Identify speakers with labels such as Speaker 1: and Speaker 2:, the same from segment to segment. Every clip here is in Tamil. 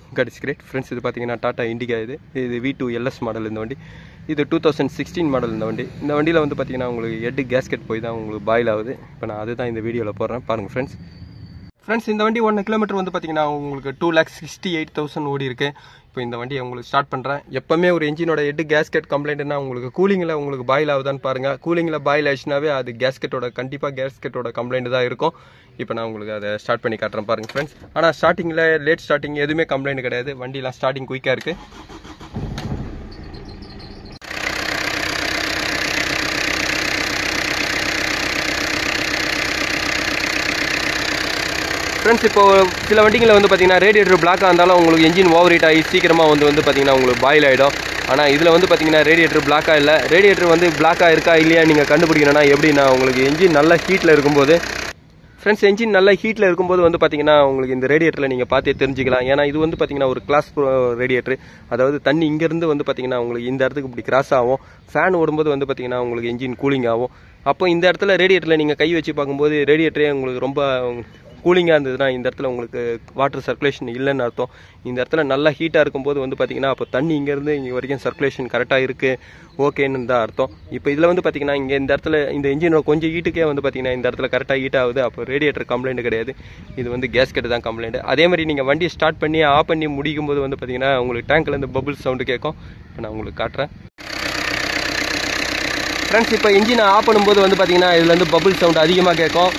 Speaker 1: காட் இஸ் கிரேட் ஃப்ரெண்ட்ஸ் இது பார்த்தீங்கன்னா டாட்டா இண்டிகா இது இது வி டூ எல்எஸ் மாடல் இந்த வண்டி இது டூ தௌசண்ட் சிக்ஸ்டீன் மாடல் இந்த வண்டி இந்த வண்டியில் வந்து பார்த்தீங்கன்னா உங்களுக்கு எட்டு கேஸ்கெட் போய் தான் உங்களுக்கு பாயில் ஆகுது இப்போ நான் அதுதான் இந்த வீடியோவில் போடுறேன் பாருங்கள் ஃப்ரெண்ட்ஸ் ஃப்ரெண்ட்ஸ் இந்த வண்டி ஒன் கிலோமீட்டர் வந்து பார்த்தீங்கன்னா உங்களுக்கு two lakhs sixty eight thousand ஓடி இருக்கு இப்போ இந்த வண்டியை உங்களுக்கு ஸ்டார்ட் பண்ணுறேன் எப்பவுமே ஒரு என்ஜினோட எட்டு கேஸ்கெட் கம்ப்ளைண்ட்னா உங்களுக்கு கூலிங்கில் உங்களுக்கு பாயில் ஆகுதான்னு பாருங்கள் கூலிங்கில் பாயில் ஆச்சுனாவே அது கேஸ்கெட்டோட கண்டிப்பாக கேஸ்கெட்டோட கம்ப்ளைண்ட் தான் இருக்கும் இப்போ நான் உங்களுக்கு அதை ஸ்டார்ட் பண்ணி காட்டுறேன் பாருங்கள் ஃப்ரெண்ட்ஸ் ஆனால் ஸ்டார்டிங்கில் லேட் ஸ்டார்டிங் எதுவுமே கம்ப்ளைண்ட் கிடையாது வண்டிலாம் ஸ்டார்டிங் குயிக்காக இருக்குது ஃப்ரெண்ட்ஸ் இப்போ சில வண்டிகளில் வந்து பார்த்தீங்கன்னா ரேடியேட்டர் பிளாக்காக இருந்தாலும் உங்களுக்கு என்ஜின் ஓவர் ஹீட் ஆகி சீக்கிரமாக வந்து வந்து பார்த்தீங்கன்னா உங்களுக்கு பாயில் ஆகிடும் ஆனால் இதில் வந்து பார்த்தீங்கன்னா ரேடியேட்டர் பிளாக்காக இல்லை ரேடியேட்டர் வந்து பிளாக்காக இருக்கா இல்லையா நீங்கள் கண்டுபிடிக்கணும்னா எப்படின்னா உங்களுக்கு என்ஜின் நல்லா ஹீட்டில் இருக்கும்போது ஃப்ரெண்ட்ஸ் என்ஜின் நல்லா ஹீட்டில் இருக்கும்போது வந்து பார்த்தீங்கன்னா உங்களுக்கு இந்த ரேடியேட்டரில் நீங்கள் பார்த்தே தெரிஞ்சுக்கலாம் ஏன்னா இது வந்து பார்த்தீங்கன்னா ஒரு கிளாஸ் ரேடியேட்டர் அதாவது தண்ணி இங்கேருந்து வந்து பார்த்தீங்கன்னா உங்களுக்கு இந்த இடத்துக்கு இப்படி கிராஸ் ஆகும் ஃபேன் ஓடும்போது வந்து பார்த்தீங்கன்னா உங்களுக்கு என்ஜின் கூலிங் ஆகும் அப்போ இந்த இடத்துல ரேடியேட்டரில் நீங்கள் கை வச்சு பார்க்கும்போது ரேடியேட்டரே உங்களுக்கு ரொம்ப கூலிங்காக இருந்ததுன்னா இந்த இடத்துல உங்களுக்கு வாட்டர் சர்க்குலேஷன் இல்லைன்னு அர்த்தம் இந்த இடத்துல நல்லா ஹீட்டாக இருக்கும்போது வந்து பார்த்தீங்கன்னா அப்போ தண்ணி இங்கேருந்து இங்கே வரைக்கும் சர்க்குலேஷன் கரெக்டாக இருக்குது ஓகேன்னு தான் அர்த்தம் இப்போ இதில் வந்து பார்த்தீங்கன்னா இங்கே இந்த இடத்துல இந்த இன்ஜினோட கொஞ்சம் ஹீட்டுக்கே வந்து பார்த்தீங்கன்னா இந்த இடத்துல கரெக்டாக ஹீட் ஆகுது அப்போ ரேடியேட்டர் கம்ப்ளைண்ட் கிடையாது இது வந்து கேஸ்கெட் தான் கம்ப்ளைண்ட் அதே மாதிரி நீங்கள் வண்டியை ஸ்டார்ட் பண்ணி ஆஃப் பண்ணி முடிக்கும் போது வந்து பார்த்தீங்கன்னா உங்களுக்கு டேங்க்ல இருந்து பபுள் சவுண்டு கேட்கும் இப்போ நான் உங்களுக்கு காட்டுறேன் ஃப்ரெண்ட்ஸ் இப்போ இன்ஜினை ஆஃப் பண்ணும்போது வந்து பார்த்தீங்கன்னா இதுல இருந்து பபுள் சவுண்ட் அதிகமாக கேட்கும்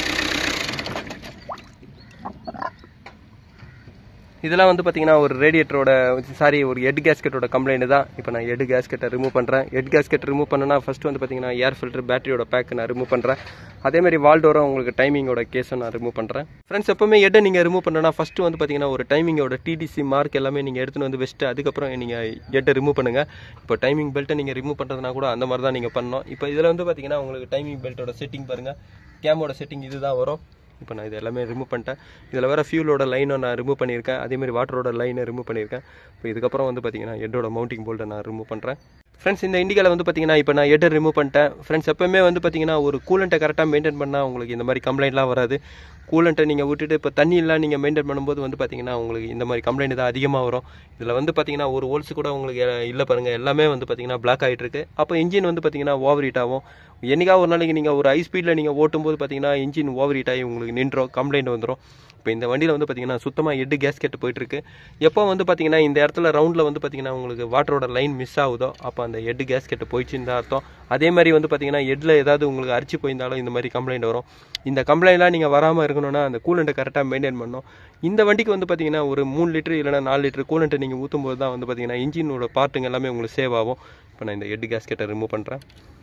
Speaker 1: இதெல்லாம் வந்து பார்த்தீங்கன்னா ஒரு ரேடியேட்டரோட சாரி ஒரு ஹெட் கேஸ்கெட்டோட கம்ப்ளைண்ட் தான் இப்போ நான் ஹெட் கேஸ்கெட்டை ரிமூவ் பண்ணுறேன் ஹெட் கேஸ்கெட் ரிமூவ் பண்ணனா ஃபர்ஸ்ட் வந்து பார்த்தீங்கன்னா ஏர் ஃபில்டர் பேட்டரியோட பேக் நான் ரிமூவ் பண்ணுறேன் அதே மாதிரி வால்டோரும் உங்களுக்கு டைமிங்கோட கேஸும் நான் ரிமூவ் பண்ணுறேன் ஃப்ரெண்ட்ஸ் எப்பவுமே ஹெட்டை நீங்கள் ரிமூவ் பண்ணனா ஃபர்ஸ்ட் வந்து பார்த்தீங்கன்னா ஒரு டைமிங்கோட டிடிசி மார்க் எல்லாமே நீங்கள் எடுத்துன்னு வந்து வச்சுட்டு அதுக்கப்புறம் நீங்கள் ஹெட்டை ரிமூவ் பண்ணுங்கள் இப்போ டைமிங் பெல்ட்டை நீங்கள் ரிமூவ் பண்ணுறதுனா கூட அந்த மாதிரி தான் நீங்கள் பண்ணணும் இப்போ இதில் வந்து பார்த்தீங்கன்னா உங்களுக்கு டைமிங் பெல்ட்டோட செட்டிங் பாருங்கள் கேமோட செட்டிங் இதுதான் வரும் இப்போ நான் இது எல்லாமே ரிமூவ் பண்ணிட்டேன் இதில் வேறு ஃபியூலோட லைனை நான் ரிமூவ் பண்ணியிருக்கேன் அதேமாதிரி வாட்டரோட லைனை ரிமூவ் பண்ணியிருக்கேன் இப்போ இதுக்கப்புறம் வந்து பார்த்தீங்கன்னா ஹெட்டோட மவுண்டிங் போல்ட்டை நான் ரிமூவ் பண்ணுறேன் ஃப்ரெண்ட்ஸ் இந்த இண்டிகாவில் வந்து பார்த்தீங்கன்னா இப்போ நான் ஹெட்டை ரிமூவ் பண்ணிட்டேன் ஃப்ரெண்ட்ஸ் எப்பவுமே வந்து பார்த்தீங்கன்னா ஒரு கூலண்ட்டை கரெக்டாக மெயின்டைன் பண்ணால் உங்களுக்கு இந்த மாதிரி கம்ப்ளைண்ட்லாம் வராது கூலண்ட்டை நீங்கள் விட்டுட்டு இப்போ தண்ணியெல்லாம் நீங்கள் மெயின்டைன் பண்ணும்போது வந்து பார்த்தீங்கன்னா உங்களுக்கு இந்த மாதிரி கம்ப்ளைண்ட் தான் அதிகமாக வரும் இதில் வந்து பார்த்தீங்கன்னா ஒரு ஹோல்ஸ் கூட உங்களுக்கு இல்லை பாருங்கள் எல்லாமே வந்து பார்த்தீங்கன்னா பிளாக் ஆகிட்டு இருக்கு அப்போ இன்ஜின் வந்து பார்த்தீங்கன்னா ஓவர் ஹீட் ஆகும் என்னைக்கா ஒரு நாளைக்கு நீங்கள் ஒரு ஹை ஸ்பீடில் நீங்கள் ஓட்டும்போது பார்த்தீங்கன்னா இன்ஜின் ஓவர் ஹீட் ஆகி உங்களுக்கு நின்றோம் கம்ப்ளைண்ட் வந்துடும் இப்போ இந்த வண்டியில் வந்து பார்த்தீங்கன்னா சுத்தமாக எட்டு கேஸ்கெட் போயிட்டுருக்கு எப்போ வந்து பார்த்தீங்கன்னா இந்த இடத்துல ரவுண்டில் வந்து பார்த்தீங்கன்னா உங்களுக்கு வாட்டரோட லைன் மிஸ் ஆகுதோ அப்போ அந்த எட்டு கேஸ்கெட் போயிடுச்சுன்னு தான் அர்த்தம் அதே மாதிரி வந்து பார்த்தீங்கன்னா எட்டில் ஏதாவது உங்களுக்கு அரிச்சு போயிருந்தாலும் இந்த மாதிரி கம்ப்ளைண்ட் வரும் இந்த கம்ப்ளைண்ட்லாம் நீங்கள் வராமல் இருக்கணும்னா அந்த கூலண்ட்டை கரெக்டாக மெயின்டைன் பண்ணணும் இந்த வண்டிக்கு வந்து பார்த்தீங்கன்னா ஒரு மூணு லிட்டர் இல்லைனா நாலு லிட்டர் கூலண்ட்டை நீங்கள் ஊற்றும் போது தான் வந்து பார்த்தீங்கன்னா இன்ஜினோட பார்ட்டுங்க எல்லாமே உங்களுக்கு சேவ் ஆகும் இப்போ நான் இந்த எட்டு கேஸ்கெட்டை ரிமூவ் பண்ணுறேன்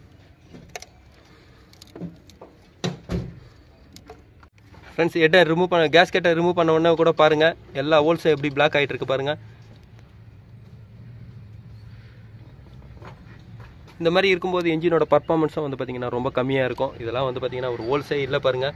Speaker 1: ஃப்ரெண்ட்ஸ் எட்டை ரிமூவ் பண்ண கேஸ்கெட்டை ரிமூவ் பண்ண உடனே கூட பாருங்கள் எல்லா ஹோல்ஸும் எப்படி பிளாக் ஆகிட்டு இருக்கு பாருங்கள் இந்த மாதிரி இருக்கும்போது என்ஜினோட பர்ஃபார்மன்ஸும் வந்து பார்த்தீங்கன்னா ரொம்ப கம்மியாக இருக்கும் இதெல்லாம் வந்து பார்த்தீங்கன்னா ஒரு ஹோல்ஸே இல்லை பாருங்கள்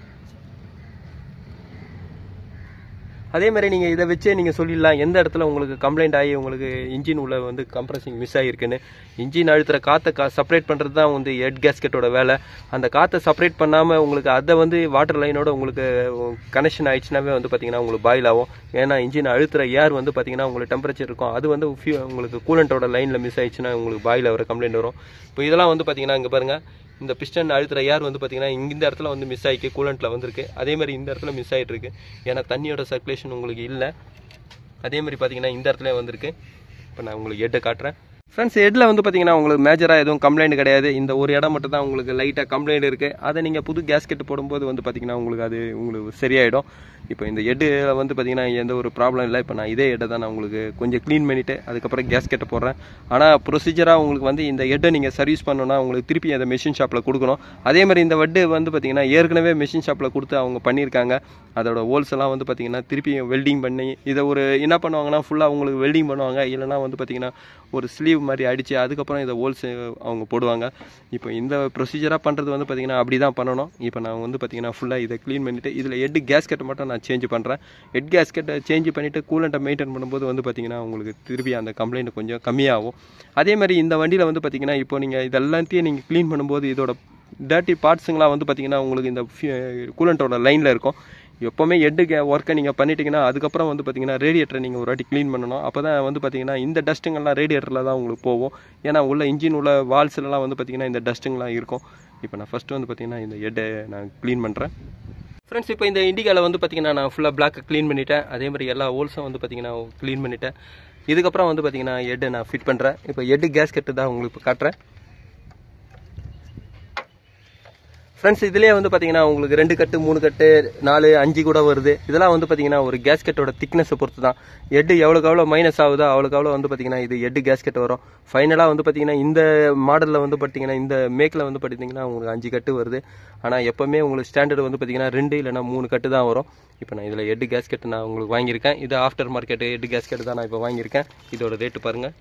Speaker 1: அதே மாதிரி நீங்கள் இதை வச்சே நீங்கள் சொல்லிடலாம் எந்த இடத்துல உங்களுக்கு கம்ப்ளைண்ட் ஆகி உங்களுக்கு இன்ஜின் உள்ள வந்து கம்ப்ரஸிங் மிஸ் ஆகிருக்குன்னு இன்ஜின் அழுத்துற காற்றை கா செப்பரேட் பண்ணுறது தான் வந்து ஹெட் கேஸ்கெட்டோட வேலை அந்த காற்றை செப்பரேட் பண்ணாமல் உங்களுக்கு அதை வந்து வாட்டர் லைனோட உங்களுக்கு கனெக்ஷன் ஆயிடுச்சுனாவே வந்து பார்த்தீங்கன்னா உங்களுக்கு பாயில் ஆகும் ஏன்னா இன்ஜின் அழுத்துற ஏர் வந்து பார்த்தீங்கன்னா உங்களுக்கு டெம்பரேச்சர் இருக்கும் அது வந்து ஃபியூ உங்களுக்கு கூலண்ட்டோட லைனில் மிஸ் ஆயிடுச்சுன்னா உங்களுக்கு பாயில் ஆகிற கம்ப்ளைண்ட் வரும் இப்போ இதெல்லாம் வந்து பார்த்தீங்கன்னா இங்கே பாருங்கள் இந்த பிஸ்டன் அழுத்துற ஏர் வந்து பார்த்தீங்கன்னா இந்த இடத்துல வந்து மிஸ் ஆகிக்கு கூலண்ட்டில் வந்திருக்கு அதே மாதிரி இந்த இடத்துல மிஸ் ஆகிட்டு இருக்கு ஏன்னா தண்ணியோட சர்க்குலேஷன் உங்களுக்கு இல்லை அதே மாதிரி பார்த்தீங்கன்னா இந்த இடத்துல வந்திருக்கு இப்போ நான் உங்களுக்கு ஹெட்டை காட்டுறேன் ஃப்ரெண்ட்ஸ் ஹெட்டில் வந்து பார்த்தீங்கன்னா உங்களுக்கு மேஜராக எதுவும் கம்ப்ளைண்ட் கிடையாது இந்த ஒரு இடம் மட்டும் தான் உங்களுக்கு லைட்டாக கம்ப்ளைண்ட் இருக்குது அதை நீங்கள் புது கேஸ்கெட் போடும்போது வந்து பார்த்தீங்கன்னா உங்களுக்கு அது உங்களுக்கு சரியாயிடும் இப்போ இந்த ஹெட்டு வந்து பார்த்தீங்கன்னா எந்த ஒரு ப்ராப்ளம் இல்லை இப்போ நான் இதே ஹெட்டை தான் நான் உங்களுக்கு கொஞ்சம் க்ளீன் பண்ணிவிட்டு அதுக்கப்புறம் கேஸ்கெட்டை போடுறேன் ஆனால் ப்ரொசீஜராக உங்களுக்கு வந்து இந்த ஹெட்டை நீங்கள் சர்வீஸ் பண்ணணும்னா உங்களுக்கு திருப்பி அந்த மெஷின் ஷாப்பில் கொடுக்கணும் அதே மாதிரி இந்த வட்டு வந்து பார்த்தீங்கன்னா ஏற்கனவே மெஷின் ஷாப்பில் கொடுத்து அவங்க பண்ணியிருக்காங்க அதோட ஹோல்ஸ் எல்லாம் வந்து பார்த்தீங்கன்னா திருப்பி வெல்டிங் பண்ணி இதை ஒரு என்ன பண்ணுவாங்கன்னா ஃபுல்லாக அவங்களுக்கு வெல்டிங் பண்ணுவாங்க இல்லைனா வந்து பார்த்தீங்கன்னா ஒரு ஸ்லீவ் மாதிரி அடித்து அதுக்கப்புறம் இதை ஹோல்ஸ் அவங்க போடுவாங்க இப்போ இந்த ப்ரொசீஜராக பண்ணுறது வந்து பார்த்தீங்கன்னா அப்படி தான் பண்ணணும் இப்போ நான் வந்து பார்த்தீங்கன்னா ஃபுல்லாக இதை க்ளீன் பண்ணிவிட்டு இதில் ஹெட் கேஸ்கெட்டை மட்டும் நான் சேஞ்ச் பண்ணுறேன் ஹெட் கேஸ்கெட்டை சேஞ்ச் பண்ணிவிட்டு கூலண்ட்டை மெயின்டைன் பண்ணும்போது வந்து பார்த்தீங்கன்னா உங்களுக்கு திருப்பி அந்த கம்ப்ளைண்ட் கொஞ்சம் கம்மியாகும் அதே மாதிரி இந்த வண்டியில் வந்து பார்த்தீங்கன்னா இப்போ நீங்கள் இதெல்லாத்தையும் நீங்கள் க்ளீன் பண்ணும்போது இதோட டர்ட்டி பார்ட்ஸுங்களாம் வந்து பார்த்தீங்கன்னா உங்களுக்கு இந்த கூலண்ட்டோட லைனில் இருக்கும் எப்போவுமே எட்டு ஒர்க்கை நீங்கள் பண்ணிட்டீங்கன்னா அதுக்கப்புறம் வந்து பார்த்தீங்கன்னா ரேடியேட்டரை நீங்கள் ஒரு வாட்டி க்ளீன் பண்ணணும் அப்போ தான் வந்து பார்த்தீங்கன்னா இந்த டஸ்ட்டுங்கெல்லாம் ரேடியேட்டரில் தான் உங்களுக்கு போகும் ஏன்னா உள்ள இன்ஜின் உள்ள வால்ஸ்லாம் வந்து பார்த்தீங்கன்னா இந்த டஸ்ட்டுங்கெலாம் இருக்கும் இப்போ நான் ஃபஸ்ட்டு வந்து பார்த்தீங்கன்னா இந்த ஹெட்டை நான் க்ளீன் பண்ணுறேன் ஃப்ரெண்ட்ஸ் இப்போ இந்த இண்டிகாவில் வந்து பார்த்தீங்கன்னா நான் ஃபுல்லாக பிளாக்கை க்ளீன் பண்ணிட்டேன் அதே மாதிரி எல்லா ஹோல்ஸும் வந்து பார்த்தீங்கன்னா க்ளீன் பண்ணிட்டேன் இதுக்கப்புறம் வந்து பார்த்தீங்கன்னா ஹெட்டை நான் ஃபிட் பண்ணுறேன் இப்போ ஹெட்டு கேஸ் கட்டு தான் உங்களுக்கு இப்போ காட்டுறேன் ஃப்ரெண்ட்ஸ் இதுலேயே வந்து பார்த்தீங்கன்னா உங்களுக்கு ரெண்டு கட்டு மூணு கட்டு நாலு அஞ்சு கூட வருது இதெல்லாம் வந்து பார்த்தீங்கன்னா ஒரு கேஸ்கெட்டோட திக்னஸை பொறுத்து தான் எட்டு எவ்வளோக்கு எவ்வளோ மைனஸ் ஆகுதோ அவ்வளோக்கு எவ்வளோ வந்து பார்த்தீங்கன்னா இது எட்டு கேஸ்கெட் வரும் ஃபைனலாக வந்து பார்த்தீங்கன்னா இந்த மாடலில் வந்து பார்த்தீங்கன்னா இந்த மேக்கில் வந்து பார்த்தீங்கன்னா உங்களுக்கு அஞ்சு கட்டு வருது ஆனால் எப்போவுமே உங்களுக்கு ஸ்டாண்டர்ட் வந்து பார்த்தீங்கன்னா ரெண்டு இல்லைனா மூணு கட்டு தான் வரும் இப்போ நான் இதில் எட்டு கேஸ்கெட் நான் உங்களுக்கு வாங்கியிருக்கேன் இது ஆஃப்டர் மார்க்கெட்டு எட்டு கேஸ்கெட் தான் நான் இப்போ வாங்கியிருக்கேன் இதோட ரேட்டு பாருங்கள்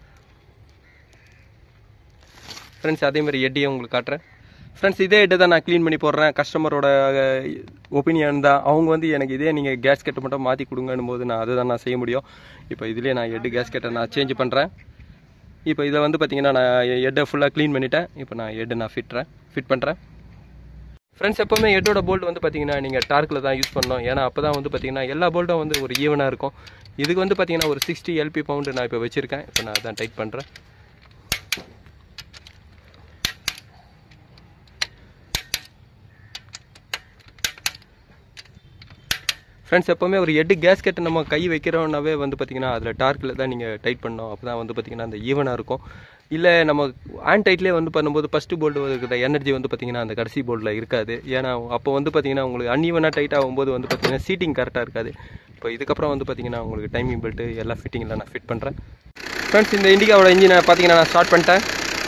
Speaker 1: ஃப்ரெண்ட்ஸ் அதே மாதிரி எட்டியை உங்களுக்கு காட்டுறேன் ஃப்ரெண்ட்ஸ் இதே ஹெட்டை தான் நான் க்ளீன் பண்ணி போடுறேன் கஸ்டமரோட ஒப்பீனியன் தான் அவங்க வந்து எனக்கு இதே நீங்கள் கேஸ் கட்டை மட்டும் மாற்றி கொடுங்கன்னும் போது நான் அதை தான் நான் செய்ய முடியும் இப்போ இதுலேயே நான் ஹெட்டு கேஸ் கட்டை நான் சேஞ்ச் பண்ணுறேன் இப்போ இதை வந்து பார்த்தீங்கன்னா நான் ஹெட்டை ஃபுல்லாக க்ளீன் பண்ணிட்டேன் இப்போ நான் ஹெட்டை நான் ஃபிட்றேன் ஃபிட் பண்ணுறேன் ஃப்ரெண்ட்ஸ் எப்போவுமே ஹெட்டோட போல்ட் வந்து பார்த்தீங்கன்னா நீங்கள் டார்க்கில் தான் யூஸ் பண்ணணும் ஏன்னா அப்போ தான் வந்து பார்த்தீங்கன்னா எல்லா போல்ட்டும் வந்து ஒரு ஈவனாக இருக்கும் இதுக்கு வந்து பார்த்தீங்கன்னா ஒரு சிக்ஸ்டி எல்பி பவுண்டு நான் இப்போ வச்சுருக்கேன் இப்போ நான் அதான் டைட் பண்ணுறேன் ஃப்ரெண்ட்ஸ் எப்போவுமே ஒரு எட்டு கேஸ்கெட் நம்ம கை வைக்கிறோம்னாவே வந்து பார்த்தீங்கன்னா அதில் டார்க்கில் தான் நீங்கள் டைட் பண்ணணும் அப்போ தான் வந்து பார்த்தீங்கன்னா அந்த ஈவனாக இருக்கும் இல்லை நம்ம ஆன் டைட்லேயே வந்து பண்ணும்போது ஃபஸ்ட்டு போல்டு இருக்கிற எனர்ஜி வந்து பார்த்தீங்கன்னா அந்த கடைசி போல்டில் இருக்காது ஏன்னா அப்போ வந்து பார்த்தீங்கன்னா உங்களுக்கு அன்ஈவனாக டைட் ஆகும்போது வந்து பார்த்தீங்கன்னா சீட்டிங் கரெக்டாக இருக்காது இப்போ இதுக்கப்புறம் வந்து பார்த்தீங்கன்னா உங்களுக்கு டைமிங் பெல்ட்டு எல்லா ஃபிட்டிங்கில் நான் ஃபிட் பண்ணுறேன் ஃப்ரெண்ட்ஸ் இந்த இண்டிகாவோட இன்ஜினை பார்த்தீங்கன்னா நான் ஸ்டார்ட் பண்ணிட்டேன்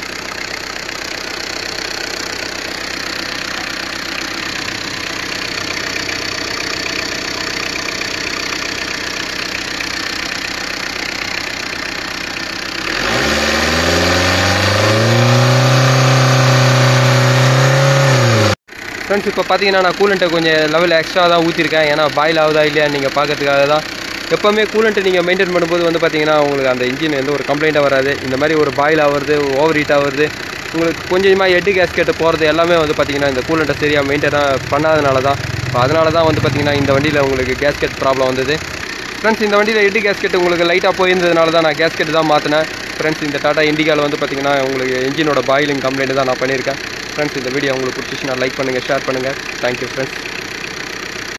Speaker 1: ஃப்ரெண்ட்ஸ் இப்போ பார்த்தீங்கன்னா நான் கூலண்ட்டை கொஞ்சம் லெவல் எக்ஸ்ட்ரா தான் ஊற்றிருக்கேன் ஏன்னா பாயில் ஆகுதா இல்லையா நீங்கள் பார்க்கறதுக்காக தான் எப்போவுமே கூலண்ட்டை நீங்கள் மெயின்டைன் பண்ணும்போது வந்து பார்த்தீங்கன்னா உங்களுக்கு அந்த இன்ஜின் எந்த ஒரு கம்ப்ளைண்ட்டாக வராது இந்த மாதிரி ஒரு பாயில் ஆகுறது ஓவர் ஹீட் ஆகுறது உங்களுக்கு கொஞ்சமாக எட்டு கேஸ்கெட்டு போகிறது எல்லாமே வந்து பார்த்தீங்கன்னா இந்த கூலண்ட்டை சரியாக மெயின்டைனாக பண்ணாதனால தான் இப்போ அதனால தான் வந்து பார்த்தீங்கன்னா இந்த வண்டியில் உங்களுக்கு கேஸ்கெட் ப்ராப்ளம் வந்தது ஃப்ரெண்ட்ஸ் இந்த வண்டியில் எட்டு கேஸ்கெட் உங்களுக்கு லைட்டாக போயிருந்ததுனால தான் நான் கேஸ்கெட் தான் மாற்றினேன் ஃப்ரெண்ட்ஸ் இந்த டாட்டா இண்டிகாவில் வந்து பார்த்தீங்கன்னா உங்களுக்கு இன்ஜினோட பாயிலிங் கம்ப்ளைண்ட் தான் நான் பண்ணியிருக்கேன் ஃப்ரெண்ட்ஸ் இந்த வீடியோ உங்களுக்கு பிடிச்சிச்சுன்னா லைக் பண்ணுங்கள் ஷேர் பண்ணுங்கள் தேங்க்யூ ஃப்ரெண்ட்ஸ்